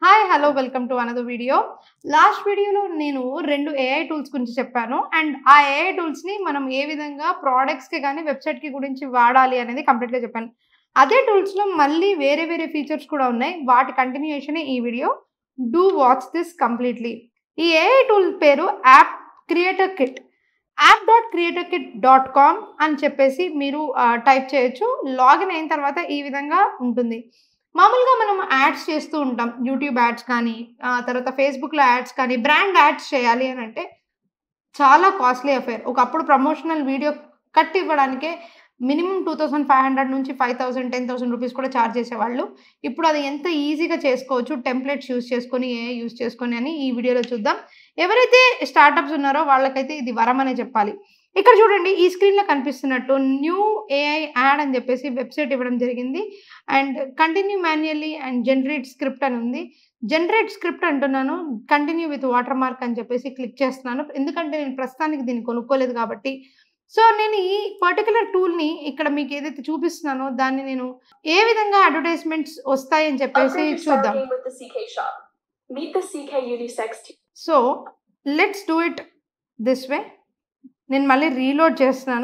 Hi hello welcome to another video last వీడియోలో నేను రెండు ఏఐ టూల్స్ గురించి చెప్పాను అండ్ ఆ ఏఐ టూల్స్ని మనం ఏ విధంగా ప్రోడక్ట్స్కి కానీ వెబ్సైట్కి గురించి వాడాలి అనేది కంప్లీట్గా చెప్పాను అదే టూల్స్లో మళ్ళీ వేరే వేరే ఫీచర్స్ కూడా ఉన్నాయి వాటి కంటిన్యూషన్ ఈ video do watch this completely ఈ ఏఐ టూల్ పేరు app creator kit app dot creator kit dot com అని చెప్పేసి మీరు టైప్ చేయొచ్చు లాగిన్ అయిన తర్వాత ఈ విధంగా ఉంటుంది మామూలుగా మనం యాడ్స్ చేస్తూ ఉంటాం యూట్యూబ్ యాడ్స్ కానీ ఆ తర్వాత ఫేస్బుక్లో యాడ్స్ కానీ బ్రాండ్ యాడ్స్ చేయాలి అని అంటే చాలా కాస్ట్లీ అఫేర్ ఒకప్పుడు ప్రమోషనల్ వీడియో కట్ ఇవ్వడానికే minimum two thousand five hundred నుంచి five thousand ten thousand rupees కూడా ఛార్జ్ చేసేవాళ్ళు ఇప్పుడు అది ఎంత ఈజీగా చేసుకోవచ్చు టెంప్లెట్స్ యూస్ చేసుకొని ఏ యూస్ చేసుకొని అని ఈ వీడియోలో చూద్దాం ఎవరైతే స్టార్టప్స్ ఉన్నారో వాళ్ళకైతే ఇది వరం అనే చెప్పాలి ఇక్కడ చూడండి ఈ స్క్రీన్లో కనిపిస్తున్నట్టు న్యూ ఏఐ యాడ్ అని చెప్పేసి వెబ్సైట్ ఇవ్వడం జరిగింది and continue manually and generate script అని ఉంది జనరేట్ స్క్రిప్ట్ అంటున్నాను కంటిన్యూ విత్ వాటర్ మార్క్ అని చెప్పేసి క్లిక్ చేస్తున్నాను ఎందుకంటే నేను ప్రస్తుతానికి దీన్ని కొనుక్కోలేదు కాబట్టి సో నేను ఈ పర్టికులర్ టూల్ని ఇక్కడ మీకు ఏదైతే చూపిస్తున్నానో దాన్ని నేను ఏ విధంగా అడ్వర్టైజ్మెంట్స్ వస్తాయని చెప్పేసి Upgrade your చూద్దాం star game with the CK shop. Meet the CK Unisex team. So let's do it this way నేను మళ్ళీ రీలోడ్ చేస్తున్నాను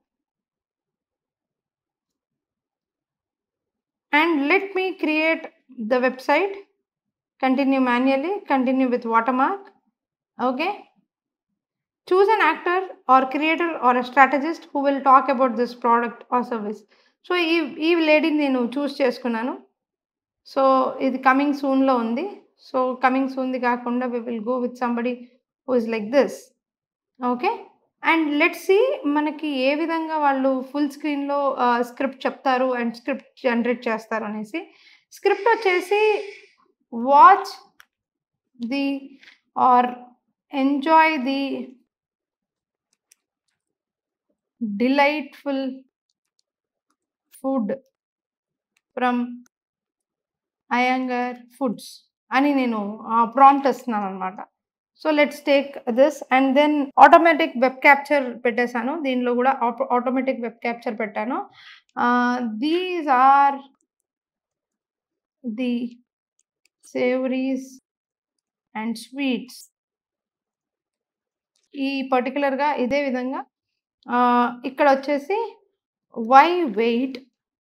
and let me create the website continue manually continue with watermark okay choose an actor or creator or a strategist who will talk about this product or service so ఈ ఈ లేడీని నేను చూస్ చేసుకున్నాను so ఇది coming సూన్లో ఉంది so coming సూన్ది కాకుండా we will go with somebody who is like this okay and let see మనకి ఏ విధంగా వాళ్ళు ఫుల్ స్క్రీన్లో స్క్రిప్ట్ చెప్తారు అండ్ స్క్రిప్ట్ జనరేట్ చేస్తారు అనేసి స్క్రిప్ట్ వచ్చేసి watch the or enjoy the delightful food from Iyengar foods అని నేను ప్రాంప్ట్ ఇస్తున్నాను అనమాట so let's take this and then automatic web capture పెట్టేశాను దీనిలో కూడా ఆటోమేటిక్ వెబ్ క్యాప్చర్ పెట్టాను these are the savouries and sweets ఈ పర్టికులర్గా ఇదే విధంగా ఇక్కడ వచ్చేసి why wait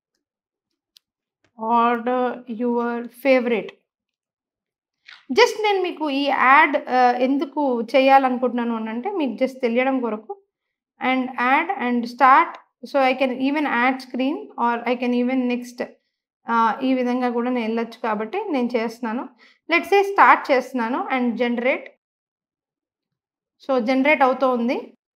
order your favourite just నేను మీకు ఈ యాడ్ ఎందుకు చేయాలనుకుంటున్నాను అని అంటే మీకు జస్ట్ తెలియడం కొరకు and add and start so I can even add screen or I can even next ఈ విధంగా కూడా నేను వెళ్ళొచ్చు కాబట్టి నేను చేస్తున్నాను లెట్స్ ఏ స్టార్ట్ చేస్తున్నాను అండ్ జనరేట్ సో జనరేట్ అవుతూ ఉంది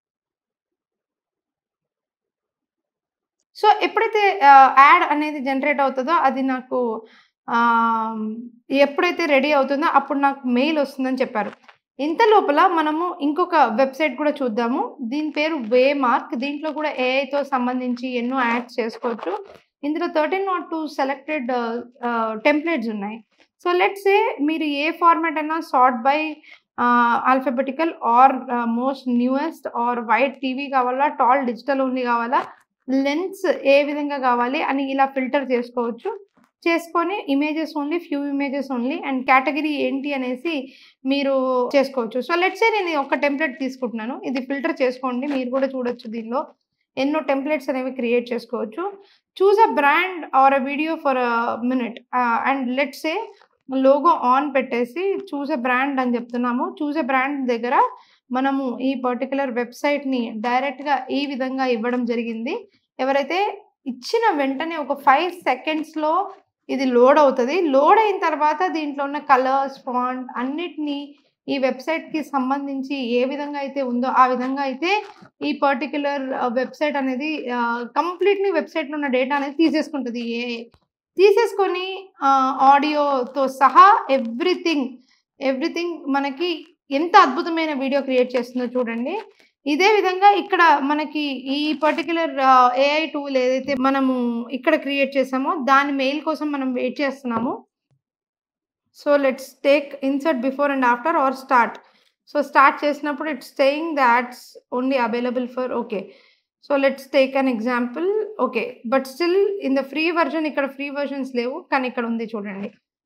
సో ఎప్పుడైతే యాడ్ అనేది జనరేట్ అవుతుందో అది నాకు ఎప్పుడైతే రెడీ అవుతుందో అప్పుడు నాకు మెయిల్ వస్తుందని చెప్పారు ఇంత లోపల మనము ఇంకొక వెబ్సైట్ కూడా చూద్దాము దీని పేరు వే మార్క్ దీంట్లో కూడా ఏఐతో సంబంధించి ఎన్నో యాడ్స్ చేసుకోవచ్చు ఇందులో thirteen not two selected templates ఉన్నాయి సో లెట్స్ ఏ మీరు ఏ ఫార్మాట్ అయినా sort by alphabetical or most newest or wide TV కావాలా టాల్ డిజిటల్ ఓన్లీ కావాలా లెన్స్ ఏ విధంగా కావాలి అని ఇలా ఫిల్టర్ చేసుకోవచ్చు చేసుకొని images only few images only and category ఏంటి అనేసి మీరు చేసుకోవచ్చు సో లెట్సే నేను ఒక టెంప్లెట్ తీసుకుంటున్నాను ఇది ఫిల్టర్ చేసుకోండి మీరు కూడా చూడొచ్చు దీనిలో ఎన్నో టెంప్లెట్స్ అనేవి క్రియేట్ చేసుకోవచ్చు choose a brand or a video for a minute and let's say logo on పెట్టేసి చూస్ ఎ బ్రాండ్ అని చెప్తున్నాము చూస్ ఎ బ్రాండ్ దగ్గర మనము ఈ పర్టికులర్ వెబ్సైట్ని డైరెక్ట్గా ఈ విధంగా ఇవ్వడం జరిగింది ఎవరైతే ఇచ్చిన వెంటనే ఒక ఫైవ్ సెకండ్స్లో ఇది లోడ్ అవుతుంది లోడ్ అయిన తర్వాత దీంట్లో ఉన్న కలర్స్ ఫాంట్ అన్నిటినీ ఈ వెబ్సైట్కి సంబంధించి ఏ విధంగా అయితే ఉందో ఆ విధంగా అయితే ఈ పర్టిక్యులర్ వెబ్సైట్ అనేది కంప్లీట్లీ వెబ్సైట్లో ఉన్న డేటా అనేది తీసేసుకుంటుంది ఏ తీసేసుకొని ఆడియోతో సహా ఎవ్రీథింగ్ ఎవ్రీథింగ్ మనకి ఎంత అద్భుతమైన వీడియో క్రియేట్ చేస్తుందో చూడండి ఇదే విధంగా ఇక్కడ మనకి ఈ పర్టికులర్ ఏఐ టూల్ ఏదైతే మనము ఇక్కడ క్రియేట్ చేసామో దాని మెయిల్ కోసం మనం వెయిట్ చేస్తున్నాము so let's take insert before and after or start so start చేసినప్పుడు it's staying that's only available for okay so let's take an example okay but still in the free version ఇక్కడ free versions లేవు కానీ ఇక్కడ ఉంది చూడండి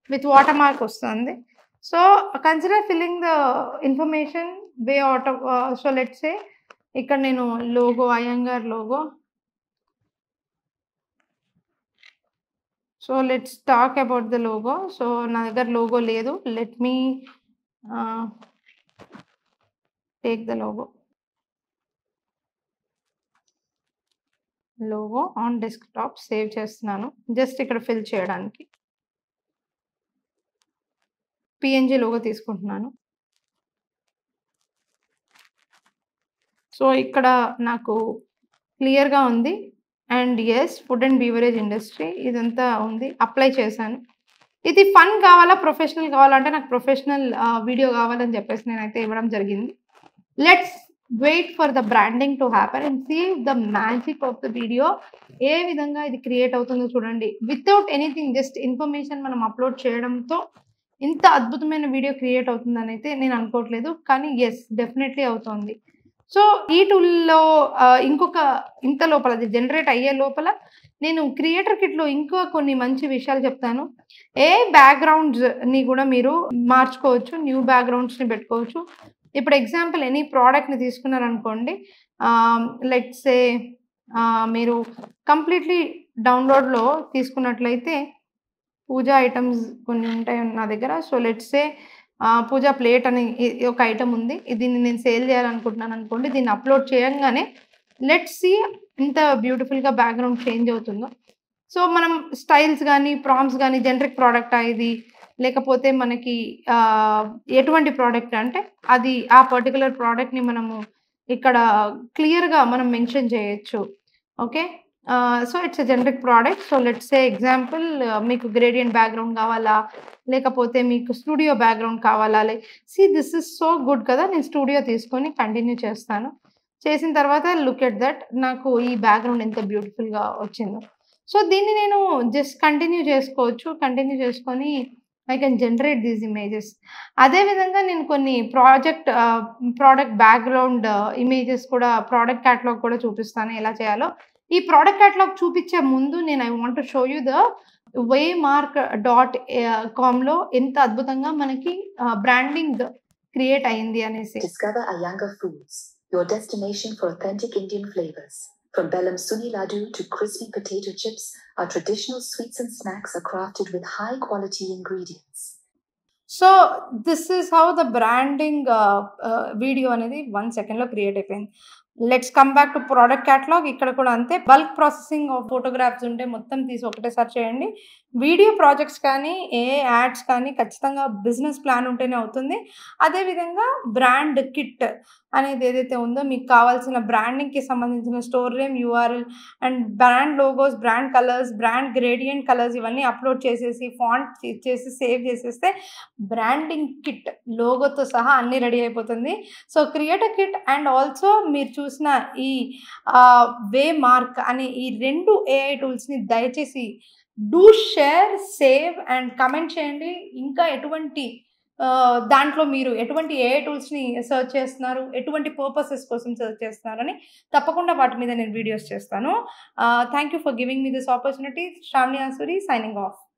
with watermark వస్తుంది so consider filling the information way auto so let's say ఇక్కడ నేను logo Iyengar logo so let's talk about the logo so నా దగ్గర లోగో లేదు let me take the logo logo on desktop save చేస్తున్నాను just ఇక్కడ fill చేయడానికి PNG logo తీసుకుంటున్నాను so ఇక్కడ నాకు క్లియర్గా ఉంది అండ్ ఎస్ ఫుడ్ అండ్ బీవరేజ్ ఇండస్ట్రీ ఇదంతా ఉంది అప్లై చేశాను ఇది ఫన్ కావాలా ప్రొఫెషనల్ కావాలంటే నాకు ప్రొఫెషనల్ వీడియో కావాలని చెప్పేసి నేనైతే ఇవ్వడం జరిగింది let's wait for the branding to happen and see the magic of the video ఏ విధంగా ఇది క్రియేట్ అవుతుందో చూడండి వితౌట్ ఎనీథింగ్ జస్ట్ ఇన్ఫర్మేషన్ మనం అప్లోడ్ చేయడంతో ఇంత అద్భుతమైన వీడియో క్రియేట్ అవుతుందని అయితే నేను అనుకోవట్లేదు కానీ ఎస్ డెఫినెట్లీ అవుతుంది సో ఈ టూల్లో ఇంకొక ఇంత లోపల అది జనరేట్ అయ్యే లోపల నేను క్రియేటర్ కిట్లో ఇంకో కొన్ని మంచి విషయాలు చెప్తాను ఏ బ్యాక్గ్రౌండ్స్ని కూడా మీరు మార్చుకోవచ్చు న్యూ బ్యాక్గ్రౌండ్స్ని పెట్టుకోవచ్చు ఇప్పుడు ఎగ్జాంపుల్ ఎనీ ప్రోడక్ట్ని తీసుకున్నారనుకోండి లెట్స్ ఏ మీరు కంప్లీట్లీ డౌన్లోడ్లో తీసుకున్నట్లయితే పూజా ఐటమ్స్ కొన్ని ఉంటాయి నా దగ్గర సో లెట్స్ ఏ పూజా ప్లేట్ అని ఇ- ఒక ఐటమ్ ఉంది దీన్ని నేను సేల్ చేయాలనుకుంటున్నాను అనుకోండి దీన్ని అప్లోడ్ చేయంగానే లెట్స్ సి ఇంత బ్యూటిఫుల్గా బ్యాక్గ్రౌండ్ చేంజ్ అవుతుందో సో మనం స్టైల్స్ కానీ ప్రామ్స్ కానీ జనరిక్ ప్రోడక్ట్ ఇది లేకపోతే మనకి ఆ, ఎటువంటి ప్రోడక్ట్ అంటే అది ఆ పర్టికులర్ ప్రోడక్ట్ని మనము ఇక్కడ క్లియర్గా మనం మెన్షన్ చేయొచ్చు okay so it's a generic product so let's say example మీకు గ్రేడియంట్ బ్యాక్గ్రౌండ్ కావాలా లేకపోతే మీకు స్టూడియో బ్యాక్గ్రౌండ్ కావాలా like see this is so good కదా నేను స్టూడియో తీసుకొని కంటిన్యూ చేస్తాను చేసిన తర్వాత లుక్ ఎట్ దట్ నాకు ఈ బ్యాక్గ్రౌండ్ ఎంత బ్యూటిఫుల్గా వచ్చిందో సో దీన్ని నేను జస్ట్ కంటిన్యూ చేసుకోవచ్చు కంటిన్యూ చేసుకొని I can generate these images అదేవిధంగా నేను కొన్ని ప్రాజెక్ట్ ప్రోడక్ట్ బ్యాక్గ్రౌండ్ ఇమేజెస్ కూడా ప్రోడక్ట్ క్యాటలాగ్ కూడా చూపిస్తాను ఎలా చేయాలో ఈ ప్రోడక్ట్ క్యాటలాగ్ చూపించే ముందు నేను I want show you the Waymark dot కామ్లో ఎంత అద్భుతంగా మనకి బ్రాండింగ్ క్రియేట్ అయింది అనేసి Discover Ayanga Foods, your destination for authentic Indian flavors. From Bellam Suni Laddu to crispy potato chips, our traditional sweets and snacks are crafted with high quality ingredients. So this is how the branding video అనేది one సెకండ్లో create అయిపోయింది let's come back to product catalogue ఇక్కడ కూడా అంతే bulk processing of photographs ఉంటే మొత్తం తీసి ఒకటే సెర్చ్ చేయండి వీడియో ప్రాజెక్ట్స్ కానీ ఏ యాడ్స్ కానీ ఖచ్చితంగా బిజినెస్ ప్లాన్ ఉంటేనే అవుతుంది అదేవిధంగా బ్రాండ్ కిట్ అనేది ఏదైతే ఉందో మీకు కావాల్సిన బ్రాండింగ్కి సంబంధించిన store name URL and brand logos brand colours brand gradient colours ఇవన్నీ అప్లోడ్ చేసేసి ఫాంట్ చేసి సేవ్ చేసేస్తే బ్రాండింగ్ కిట్ లోగోతో సహా అన్నీ రెడీ అయిపోతుంది so create kit and also మీరు చూసిన ఈ వే మార్క్ అనే ఈ రెండు ఏఐ టూల్స్ని దయచేసి do share save and comment చేయండి ఇంకా ఎటువంటి ఆ, దాంట్లో మీరు ఎటువంటి ఏ టూల్స్ని సర్చ్ చేస్తున్నారు ఎటువంటి పర్పసెస్ కోసం సర్చ్ చేస్తున్నారని తప్పకుండా వాటి మీద నేను వీడియోస్ చేస్తాను thank you for giving me this opportunity Sravani Asuri signing of